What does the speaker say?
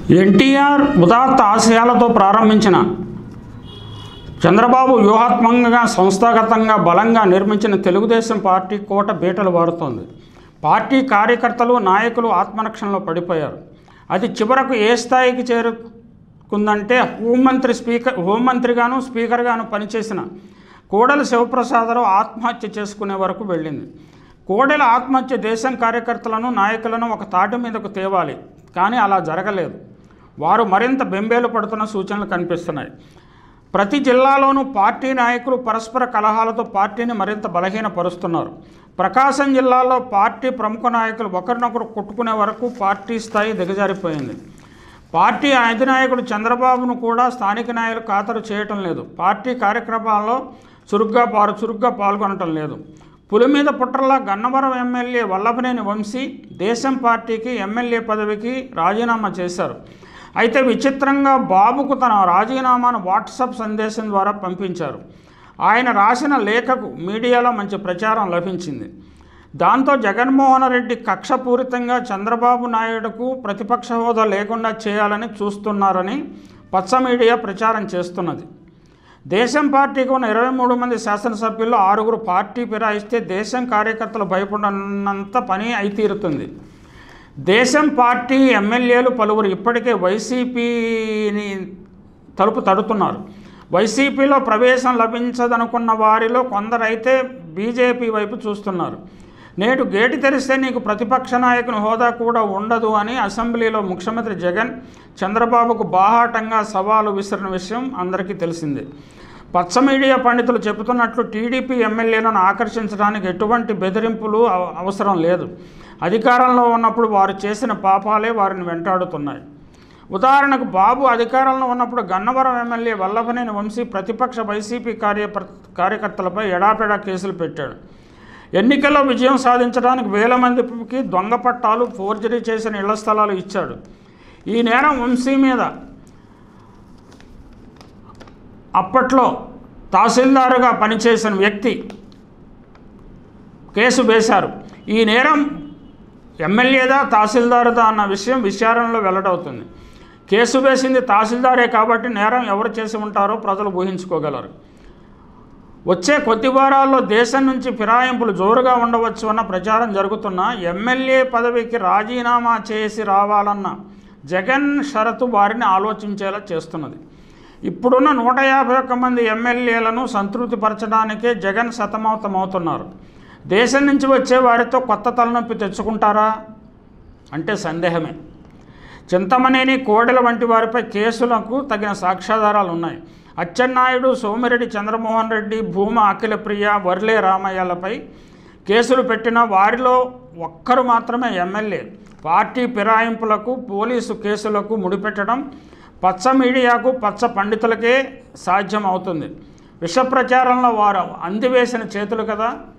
ఎన్టీఆర్ ఉదాత్త ఆశయాలతో ప్రారంభించిన చంద్రబాబు వ్యూహాత్మకంగా సంస్థాగతంగా బలంగా నిర్మించిన తెలుగుదేశం పార్టీ కోట బీటలు వారుతోంది పార్టీ కార్యకర్తలు నాయకులు ఆత్మరక్షణలో పడిపోయారు అది చివరకు ఏ స్థాయికి చేరుకుందంటే హోంమంత్రి స్పీకర్ హోంమంత్రిగాను స్పీకర్గాను పనిచేసిన కోడలి శివప్రసాదరావు ఆత్మహత్య చేసుకునే వరకు వెళ్ళింది కోడెల ఆత్మహత్య దేశం కార్యకర్తలను నాయకులను ఒక తాటి మీదకు తేవాలి కానీ అలా జరగలేదు వారు మరింత బెంబేలు పడుతున్న సూచనలు కనిపిస్తున్నాయి ప్రతి జిల్లాలోనూ పార్టీ నాయకులు పరస్పర కలహాలతో పార్టీని మరింత బలహీనపరుస్తున్నారు ప్రకాశం జిల్లాలో పార్టీ ప్రముఖ నాయకులు ఒకరినొకరు కొట్టుకునే వరకు పార్టీ స్థాయి దిగజారిపోయింది పార్టీ అధినాయకుడు చంద్రబాబును కూడా స్థానిక నాయకులు ఖాతరు చేయటం లేదు పార్టీ కార్యక్రమాల్లో చురుగ్గా పారు చురుగ్గా పాల్గొనటం లేదు పులి మీద పుట్రలా గన్నవరం ఎమ్మెల్యే వల్లభనేని వంశీ దేశం పార్టీకి ఎమ్మెల్యే పదవికి రాజీనామా చేశారు అయితే విచిత్రంగా బాబుకు తన రాజీనామాను వాట్సాప్ సందేశం ద్వారా పంపించారు ఆయన రాసిన లేఖకు మీడియాలో మంచి ప్రచారం లభించింది దాంతో జగన్మోహన్ రెడ్డి కక్షపూరితంగా చంద్రబాబు నాయుడుకు ప్రతిపక్ష హోదా లేకుండా చేయాలని చూస్తున్నారని పచ్చ మీడియా ప్రచారం చేస్తున్నది దేశం పార్టీకి ఉన్న ఇరవై మూడు మంది శాసనసభ్యుల్లో ఆరుగురు పార్టీ ఫిరాయిస్తే దేశం కార్యకర్తలు భయపడనంత పని అయితీరుతుంది దేశం పార్టీ ఎమ్మెల్యేలు పలువురు ఇప్పటికే వైసీపీని తలుపు తడుతున్నారు వైసీపీలో ప్రవేశం లభించదనుకున్న వారిలో కొందరైతే బీజేపీ వైపు చూస్తున్నారు నేడు గేటు తెరిస్తే నీకు ప్రతిపక్ష నాయకుని హోదా కూడా ఉండదు అని అసెంబ్లీలో ముఖ్యమంత్రి జగన్ చంద్రబాబుకు బాహాటంగా సవాలు విసిరిన విషయం అందరికీ తెలిసిందే పచ్చ మీడియా పండితులు చెబుతున్నట్లు టీడీపీ ఎమ్మెల్యేలను ఆకర్షించడానికి ఎటువంటి బెదిరింపులు అవ- అవసరం లేదు అధికారంలో ఉన్నప్పుడు వారు చేసిన పాపాలే వారిని వెంటాడుతున్నాయి ఉదాహరణకు బాబు అధికారంలో ఉన్నప్పుడు గన్నవరం ఎమ్మెల్యే వల్లభనేని వంశీ ప్రతిపక్ష వైసీపీ కార్య కార్యకర్తలపై ఎడాపెడా కేసులు పెట్టాడు ఎన్నికల్లో విజయం సాధించడానికి వేల మందికి దొంగ పట్టాలు ఫోర్జరీ చేసిన ఇళ్ల స్థలాలు ఇచ్చాడు ఈ నేరం వంశీ మీద అప్పట్లో తహసీల్దారుగా పనిచేసిన వ్యక్తి కేసు వేశారు ఈ నేరం ఎమ్మెల్యేదా తహసీల్దారుదా అన్న విషయం విచారణలో వెల్లడవుతుంది కేసు వేసింది తహసీల్దారే కాబట్టి నేరం ఎవరు చేసి ఉంటారో ప్రజలు ఊహించుకోగలరు వచ్చే కొద్ది వారాల్లో దేశం నుంచి ఫిరాయింపులు జోరుగా ఉండవచ్చు అన్న ప్రచారం జరుగుతున్న ఎమ్మెల్యే పదవికి రాజీనామా చేసి రావాలన్న జగన్ షరతు వారిని ఆలోచించేలా చేస్తున్నది ఇప్పుడున్న నూట యాభై ఒక్క మంది ఎమ్మెల్యేలను సంతృప్తిపరచడానికే జగన్ సతమతమవుతున్నారు దేశం నుంచి వచ్చే వారితో కొత్త తలనొప్పి తెచ్చుకుంటారా అంటే సందేహమే చింతమనేని కోడెల వంటి వారిపై కేసులకు తగిన సాక్ష్యాధారాలు ఉన్నాయి అచ్చెన్నాయుడు సోమిరెడ్డి చంద్రమోహన్ రెడ్డి భూమా అఖిలప్రియ వర్లే రామయ్యలపై కేసులు పెట్టిన వారిలో ఒక్కరు మాత్రమే ఎమ్మెల్యే పార్టీ ఫిరాయింపులకు పోలీసు కేసులకు ముడిపెట్టడం పచ్చ మీడియాకు పచ్చ పండితులకే సాధ్యం అవుతుంది విష ప్రచారంలో వారు అందివేసిన చేతులు కదా